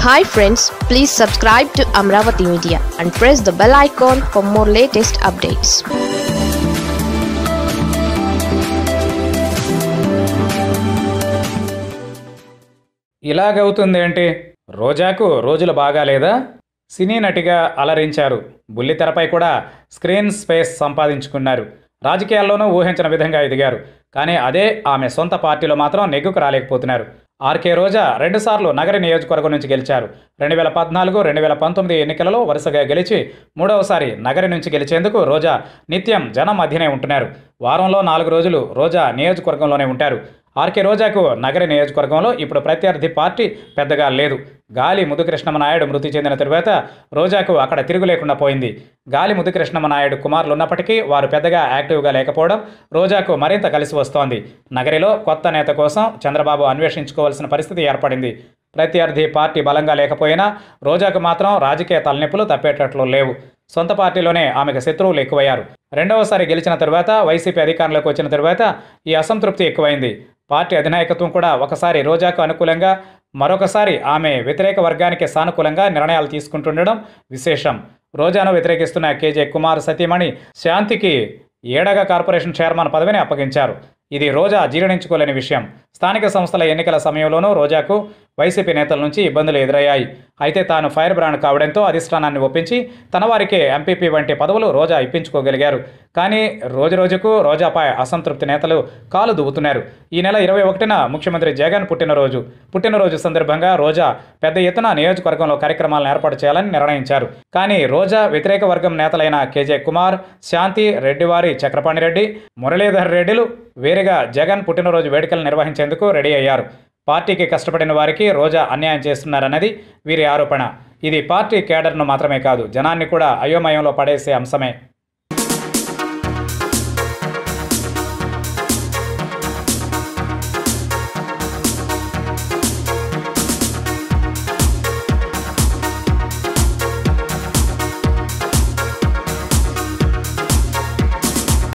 hi friends please subscribe to Amaravati media and press the bell icon for more latest updates ఇలాగవుతుంది ఏంటి రోజాకు రోజులు బాగాలేదా సినీ నటిగా అలరించారు బుల్లితెరపై కూడా స్క్రీన్ స్పేస్ సంపాదించుకున్నారు రాజకీయాల్లోనూ ఊహించిన విధంగా ఎదిగారు కానీ అదే ఆమె సొంత పార్టీలో మాత్రం నెగ్గుకు రాలేకపోతున్నారు ఆర్కే రోజా రెండుసార్లు నగర నియోజకవర్గం నుంచి గెలిచారు రెండు వేల పద్నాలుగు రెండు వేల పంతొమ్మిది ఎన్నికలలో వరుసగా గెలిచి మూడవసారి నగరి నుంచి గెలిచేందుకు రోజా నిత్యం జనం మధ్యనే ఉంటున్నారు వారంలో నాలుగు రోజులు రోజా నియోజకవర్గంలోనే ఉంటారు ఆర్కే రోజాకు నగరి నియోజకవర్గంలో ఇప్పుడు ప్రత్యర్థి పార్టీ పెద్దగా లేదు గాలి ముదుకృష్ణమనాయుడు మృతి చెందిన తరువాత రోజాకు అక్కడ తిరుగు లేకుండా పోయింది గాలి ముదుకృష్ణమనాయుడు కుమారులు ఉన్నప్పటికీ వారు పెద్దగా యాక్టివ్గా లేకపోవడం రోజాకు మరింత కలిసి వస్తోంది నగరిలో కొత్త నేత కోసం చంద్రబాబు అన్వేషించుకోవాల్సిన పరిస్థితి ఏర్పడింది ప్రత్యర్థి పార్టీ బలంగా లేకపోయినా రోజాకు మాత్రం రాజకీయ తలనొప్పులు తప్పేటట్లు లేవు సొంత పార్టీలోనే ఆమెకు శత్రువులు ఎక్కువయ్యారు రెండవసారి గెలిచిన తరువాత వైసీపీ అధికారంలోకి వచ్చిన తరువాత ఈ అసంతృప్తి ఎక్కువైంది పార్టీ అధినాయకత్వం కూడా ఒకసారి రోజాకు అనుకూలంగా మరొకసారి ఆమె వ్యతిరేక వర్గానికి సానుకూలంగా నిర్ణయాలు తీసుకుంటుండడం విశేషం రోజాను వ్యతిరేకిస్తున్న కేజే కుమార్ సతీమణి శాంతికి ఏడగ కార్పొరేషన్ చైర్మన్ పదవిని అప్పగించారు ఇది రోజా జీర్ణించుకోలేని విషయం స్థానిక సంస్థల ఎన్నికల సమయంలోనూ రోజాకు వైసీపీ నేతల నుంచి ఇబ్బందులు ఎదురయ్యాయి అయితే తాను ఫైర్ బ్రాండ్ కావడంతో అధిష్టానాన్ని ఒప్పించి తన వారికే ఎంపీపీ వంటి పదవులు రోజా ఇప్పించుకోగలిగారు కానీ రోజురోజుకు రోజాపై అసంతృప్తి నేతలు కాలు దువ్వుతున్నారు ఈ నెల ఇరవై ఒకటిన ముఖ్యమంత్రి జగన్ పుట్టినరోజు పుట్టినరోజు సందర్భంగా రోజా పెద్ద ఎత్తున నియోజకవర్గంలో కార్యక్రమాలను ఏర్పాటు చేయాలని నిర్ణయించారు కానీ రోజా వ్యతిరేక వర్గం నేతలైన కేజే కుమార్ శాంతి రెడ్డివారి చక్రపాణి రెడ్డి మురళీధర్ రెడ్డిలు వేరుగా జగన్ పుట్టినరోజు వేడుకలు నిర్వహించేందుకు రెడీ అయ్యారు పార్టీకి కష్టపడిన వారికి రోజా అన్యాయం చేస్తున్నారన్నది వీరి ఆరోపణ ఇది పార్టీ కేడర్ను మాత్రమే కాదు జనాన్ని కూడా అయోమయంలో పడేసే అంశమే